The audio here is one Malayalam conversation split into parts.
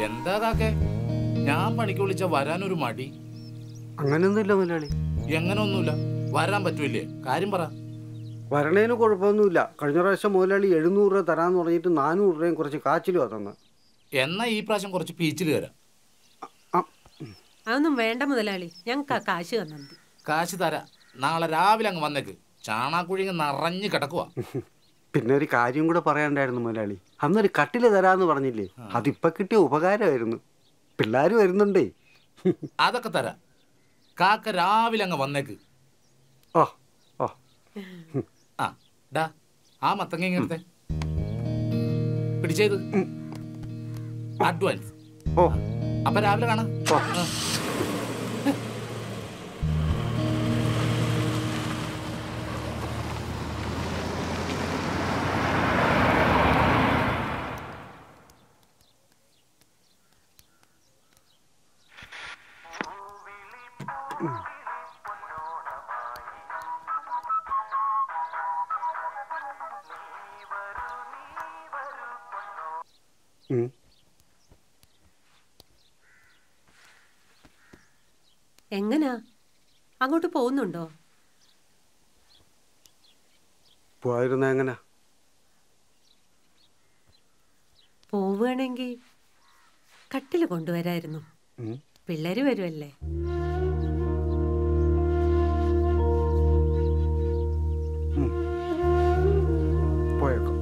എന്താ കാക്കെ ഞാൻ പണിക്ക് വിളിച്ച വരാനൊരു മടി അങ്ങനെയൊന്നുമില്ല മുതലാളി എങ്ങനെയൊന്നുമില്ല വരാൻ പറ്റൂലേ കാര്യം പറ വരണേന് കുഴപ്പമൊന്നുമില്ല കഴിഞ്ഞ പ്രാവശ്യം മുതലാളി എഴുന്നൂറ് രൂപ തരാന്ന് പറഞ്ഞിട്ട് നാനൂറ് രൂപയും കുറച്ച് കാച്ചിലും തന്ന് എന്നാ ഈ പ്രാവശ്യം കുറച്ച് പീച്ചിൽ തരാം അതൊന്നും വേണ്ട മുതലാളി ഞങ്ങൾക്ക് ആ കാശ് തന്നാൽ മതി കാശ് തരാം നാളെ രാവിലെ അങ്ങ് വന്നേക്ക് ചാണാക്കുഴി അങ്ങ് നിറഞ്ഞു കിടക്കുവാ പിന്നെ ഒരു കാര്യം കൂടെ പറയാണ്ടായിരുന്നു മുതലാളി അന്നൊരു കട്ടില് തരാന്ന് പറഞ്ഞില്ലേ അതിപ്പോ കിട്ടിയ ഉപകാരമായിരുന്നു പിള്ളേർ വരുന്നുണ്ടേ അതൊക്കെ തരാം കാക്ക രാവിലെ അങ്ങ് വന്നേക്ക് ഓ ഓ ആ ഡാ ആ മത്തങ്ങ ഇങ്ങനത്തെ പിടിച്ചത് അഡ്വാൻസ് ഓ അപ്പൊ രാവിലെ കാണാം ഓ. ആ. ഉം. എങ്ങനാ അങ്ങോട്ട് പോകുന്നുണ്ടോ പോയിരുന്ന എങ്ങനെ പോവുകയാണെങ്കിൽ കട്ടിൽ കൊണ്ടുവരായിരുന്നു ഉം. പിള്ളേര് വരുമല്ലേ പോയേക്കാം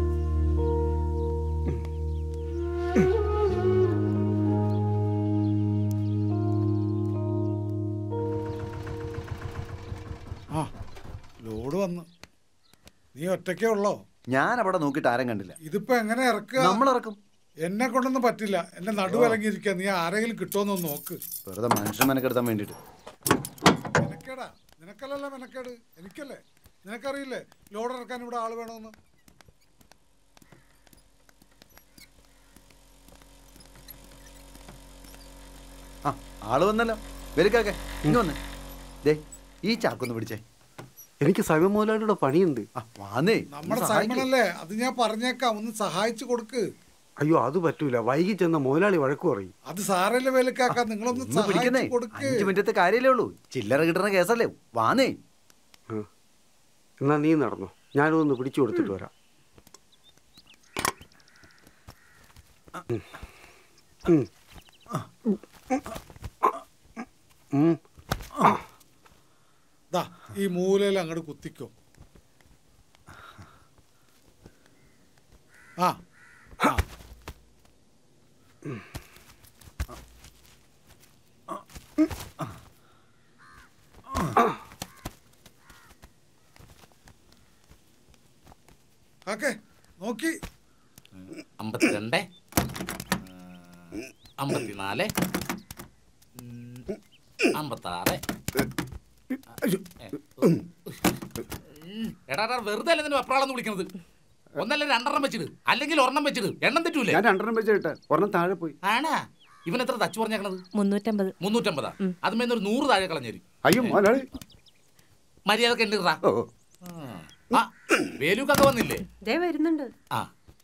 ആ ലോഡ് വന്നു നീ ഒറ്റയ്ക്കേ ഉള്ളോ ഞാൻ അവിടെ നോക്കിയിട്ട് ആരും കണ്ടില്ല ഇതിപ്പോ എങ്ങനെ ഇറക്കുക നമ്മൾ ഇറക്കും എന്നെ കൊണ്ടൊന്നും പറ്റില്ല എന്റെ നടുവലങ്ങിയിരിക്കുക നീ ആരെങ്കിലും കിട്ടുമെന്ന് നോക്ക് വെറുതെ മനുഷ്യൻ മെനക്കെടുത്താൻ വേണ്ടിയിട്ട് മെനക്കേടാ നിനക്കല്ലല്ലോ മെനക്കേട് എനിക്കല്ലേ നിനക്കറിയില്ലേ ലോഡ് ഇറക്കാൻ ഇവിടെ ആള് വേണമെന്ന് ആ ആള് വന്നല്ലോ വെലുക്കാക്കെ ഇങ്ങ് വന്നേ ദേ ഈ ചാക്കൊന്ന് പിടിച്ചേ എനിക്ക് സൈമ മുതലാളിയുടെ പണിയുണ്ട് ആ വാന്നേ നമ്മുടെ സൈമണല്ലേ അത് ഞാൻ പറഞ്ഞേക്കാം ഒന്ന് സഹായിച്ചു കൊടുക്ക് അയ്യോ അത് പറ്റൂല വൈകി ചെന്ന മുതലാളി വഴക്ക് പറയും അത് സാറല്ലേ വേലക്കാക്ക നിങ്ങളൊന്ന് ഒന്ന് പിടിക്കുന്നേ സഹായിച്ചു കൊടുക്ക് അഞ്ചു മിനിറ്റത്തെ കാര്യമല്ലേ ഉള്ളൂ ചില്ലറ കിട്ടുന്ന കേസല്ലേ വാന്നേ ആ. എന്നാ നീ നടന്നോ ഞാനൊന്ന് പിടിച്ചു കൊടുത്തിട്ട് വരാം ഉം. ഉം. ഉം. ദാ ഈ മൂലയിൽ അങ്ങോട്ട് കുത്തിക്കോ ആ ആ. ഓക്കെ നോക്കി അമ്പത്തിരണ്ട് അമ്പത്തിനാല് അമ്പത്താറ് എടാ എടാ, വെറുതെ അല്ല നിന്നെ വെപ്രാളെന്ന് വിളിക്കുന്നത് ഒന്നല്ല രണ്ടെണ്ണം വെച്ചിട് അല്ലെങ്കിൽ ഒരെണ്ണം വെച്ചിട് എണ്ണം തെറ്റൂലേ ഞാൻ രണ്ടെണ്ണം വെച്ചിട്ട് ഒരെണ്ണം താഴെ പോയി ആണാ ഇവൻ എത്ര തച്ചു പറഞ്ഞേക്കണത് മുന്നൂറ്റമ്പത് മുന്നൂറ്റമ്പതാ അതുമേ ഒരു നൂറ് താഴെ കളഞ്ഞേരി അയ്യോ മുതലാളി മര്യാദക്ക് എണ്ണിറാ ഓ ആ വേലുക്കൊക്കെ വന്നില്ലേ ദേ വരുന്നുണ്ട് ആ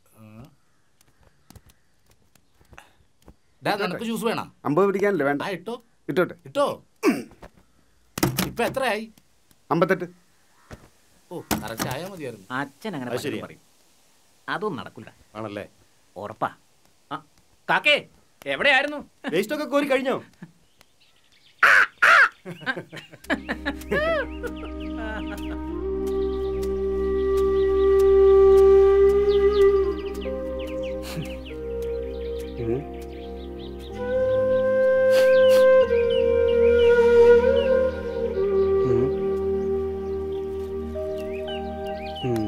ഡാ നിനക്ക് ജ്യൂസ് വേണം അമ്പത് പിടിക്കാനല്ലേ വേണ്ട ആ ഇട്ടോ ഇട്ടോട്ടെ ഇട്ടോ ഇപ്പൊ എത്രയായി അമ്പത്തെട്ട് ഓ കറക്റ്റ് ആയാ മതിയായിരുന്നു അച്ഛൻ അങ്ങനെ അത് പലതും ശരിയാ. പറയും അതൊന്നും നടക്കില്ല ആണല്ലേ ഉറപ്പാ ആ, കാക്കേ എവിടെയായിരുന്നു വേസ്റ്റ് ഒക്കെ കോരി കഴിഞ്ഞോ ഉം. ഉം. ഉം.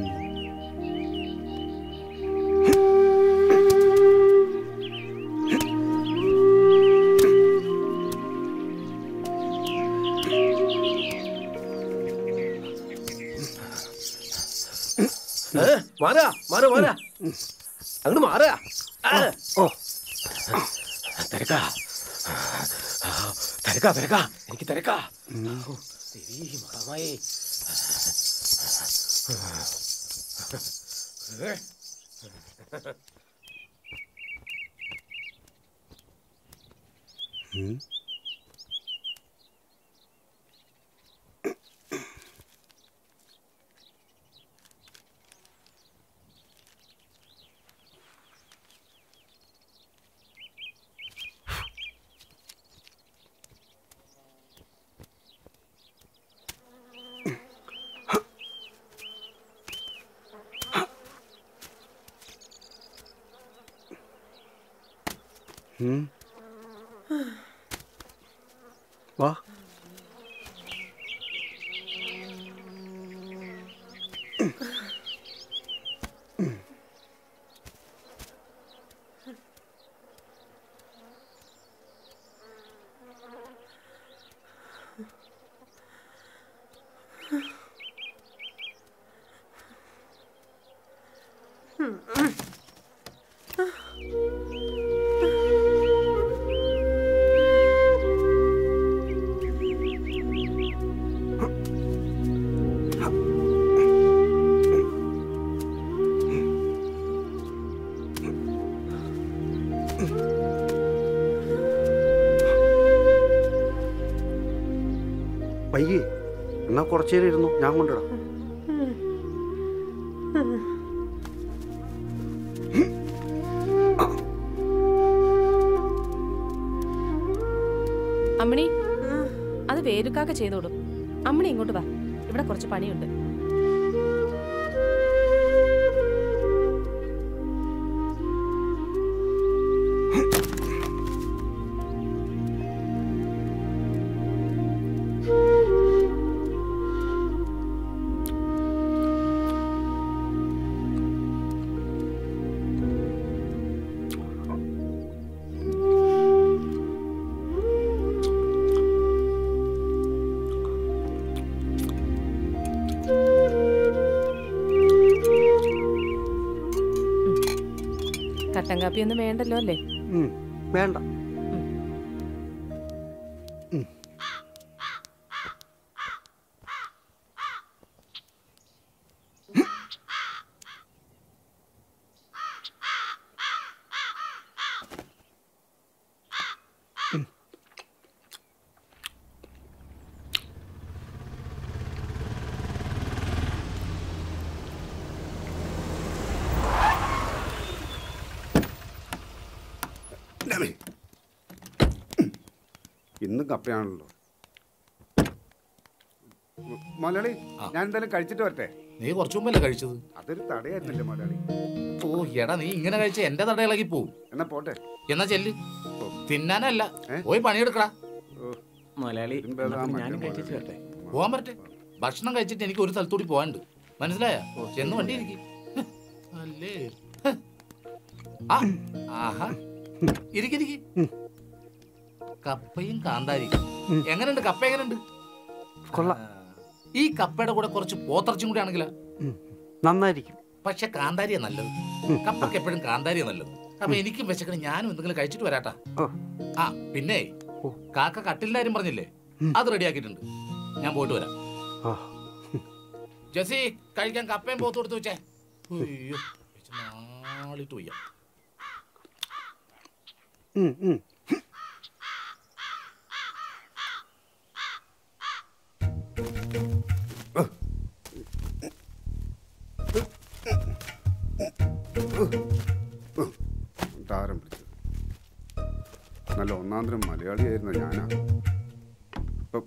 മാറാ മാറാ മാറാ അങ്ങോട്ട് മാറാ ഓ തിരക്കാ തിരക്കാ തിരക്കാ എനിക്ക് തിരക്കാ തിരി മറമായി ഉം. വാ പയ്യേ എന്നാ കുറച്ചു നേരം ഇരുന്നു ഞാൻ കൊണ്ടിടാം അമ്മണി അത് വേരുക്കാക്ക ചെയ്തോളും അമ്മണി ഇങ്ങോട്ട് വാ ഇവിടെ കുറച്ച് പണിയുണ്ട് കട്ടൻ കാപ്പി ഒന്നും വേണ്ടല്ലോ അല്ലേ ഉം, വേണ്ട ഇന്നും കപ്പയാണല്ലോ മലയാളി ഞാൻ എന്തായാലും കഴിച്ചിട്ട് വരട്ടെ നീ കുറച്ചു മുമ്പല്ലേ കഴിച്ചത് അതൊരു തടയായിരുന്നല്ലേ മലയാളി ഓ എടാ നീ ഇങ്ങനെ കഴിച്ച എന്റെ തട ഇളകി പോവും എന്നാ പോട്ടെ എന്നാ ചെല്ല് തിന്നാനല്ല ഏ? പോയി പണിയെടുക്കടാ ഓ, മുതലാളി ഇതിലും ഭേദം ആ എന്നാ മറ്റേ ഞാനും മുതലാളി. കഴിച്ചിട്ട് വരട്ടെ പോവാൻ പറ്റേ ഭക്ഷണം കഴിച്ചിട്ട് എനിക്ക് ഒരു സ്ഥലത്തൂടി പോകാനുണ്ട് മനസ്സിലായ ചെന്ന് വണ്ടി ഇരിക്കും അല്ലേ ഹ്. ആ ആഹാ ഇരിക്കിരിക്കി കപ്പയും കാന്താരി എങ്ങനെയുണ്ട് കപ്പ എങ്ങനെയുണ്ട് കൊള്ളാം ആ, ഈ കപ്പയുടെ കൂടെ കുറച്ച് പോത്തിറച്ചും കൂടി ആണെങ്കിലാ ഉം, നന്നായിരിക്കും പക്ഷെ കാന്താരിയാ നല്ലത് കപ്പക്ക് എപ്പോഴും കാന്താരിയാ നല്ലത് അപ്പൊ എനിക്കും വിശക്കണം ഞാനും എന്തെങ്കിലും കഴിച്ചിട്ട് വരാട്ടാ ഓ ആ പിന്നെ ഓ. കാക്ക കട്ടിലിന്റെ കാര്യം പറഞ്ഞില്ലേ അത് റെഡിയാക്കിയിട്ടുണ്ട് ഞാൻ പോയിട്ട് വരാം ആ ജസി കഴിക്കാൻ കപ്പയും പോത്ത് കൊടുത്തു വെച്ചേ അയ്യോ വെച്ച് നാളിട്ട് വയ്യ ഉം, ഉം. താരം പിടിച്ചത് നല്ല ഒന്നാന്തരം മലയാളിയായിരുന്ന ഞാനാ ഇപ്പം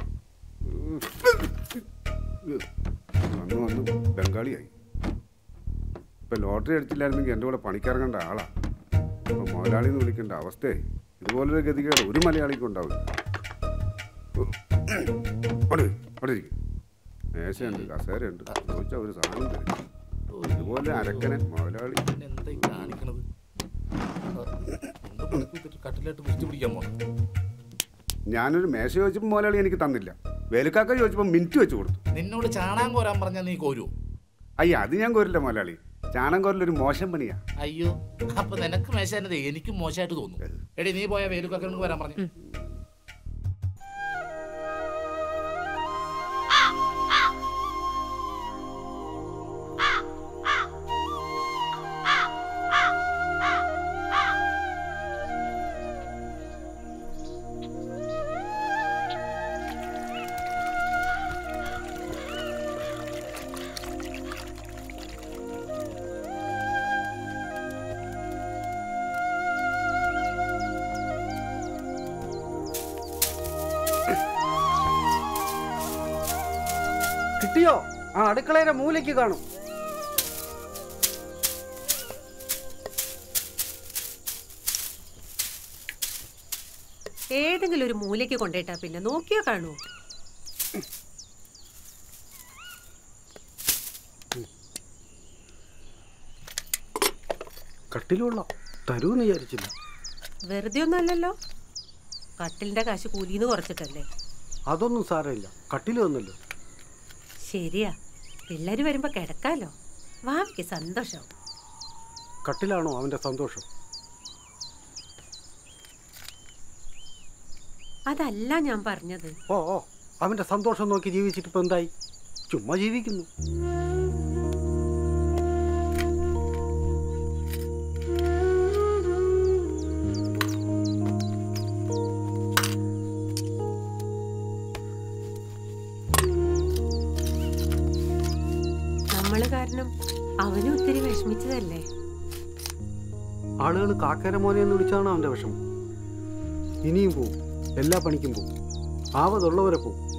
വന്ന് വന്ന് ബംഗാളിയായി ഇപ്പം ലോട്ടറി അടിച്ചില്ലായിരുന്നെങ്കിൽ എൻ്റെ കൂടെ പണിക്കിറങ്ങേണ്ട ആളാ ഇപ്പം മുതലാളി എന്ന് വിളിക്കേണ്ട അവസ്ഥയെ ഇതുപോലൊരു ഗതികേട് ഒരു മലയാളിക്കും ഉണ്ടാവില്ല അവിടെ ഇരി, അവിടെ ഇരിക്ക്. മേശയുണ്ട് കസേരയുണ്ട് ചോദിച്ചാൽ ഒരു സാധനം തരും ഇതുപോലെ അരക്കനെ മുതലാളി എന്താ ഈ കാണിക്കണത് കട്ടിലായിട്ട് കുസ്തി പിടിക്കാൻ പോണം ഞാനൊരു മേശ ചോദിച്ചപ്പോൾ മുതലാളി എനിക്ക് തന്നില്ല വേലുക്കാക്ക ചോദിച്ചപ്പോൾ മിനിറ്റ് വെച്ച് കൊടുത്തു നിന്നോട് ചാണാൻ കോരാൻ പറഞ്ഞാൽ നീ കോരുവോ അയ്യ അത് ഞാൻ കോരില്ല മുതലാളി ചാണം കോരലൊരു മോശം പണിയാ അയ്യോ അപ്പൊ നിനക്ക് മേശാനത് എനിക്കും മോശമായിട്ട് തോന്നുന്നു എടി നീ പോയ വേലുക്കൊക്കെ വരാൻ പറഞ്ഞു കിട്ടിയോ ആ അടുക്കളയുടെ മൂലയ്ക്ക് കാണും ഏതെങ്കിലും ഒരു മൂലയ്ക്ക് കൊണ്ടേട്ടാ പിന്നെ നോക്കിയോ കാണൂ കട്ടിലുള്ള തരൂന്ന് വിചാരിച്ചില്ല വെറുതെ ഒന്നും അല്ലല്ലോ കട്ടിലിന്റെ കാശ് കൂലിന്ന് കുറച്ചിട്ടല്ലേ അതൊന്നും സാരമില്ല കട്ടിൽ വന്നല്ലോ ശരിയാ പിള്ളേര് വരുമ്പോ കിടക്കാലോ വാവിക്ക് സന്തോഷം കട്ടിലാണോ അവന്റെ സന്തോഷം അതല്ല ഞാൻ പറഞ്ഞത് ഓ ഓ അവന്റെ സന്തോഷം നോക്കി ജീവിച്ചിട്ട് ഇപ്പൊ എന്തായി ചുമ്മാ ജീവിക്കുന്നു നമ്മള് കാരണം അവനും ഒത്തിരി വിഷമിച്ചതല്ലേ ആളുകൾ കാക്കേര മോനെ എന്ന് വിളിച്ചാണ് അവന്റെ വിഷമം ഇനിയും പോവും എല്ലാ പണിക്കും പോവും ആവതുള്ളവരെ പോവും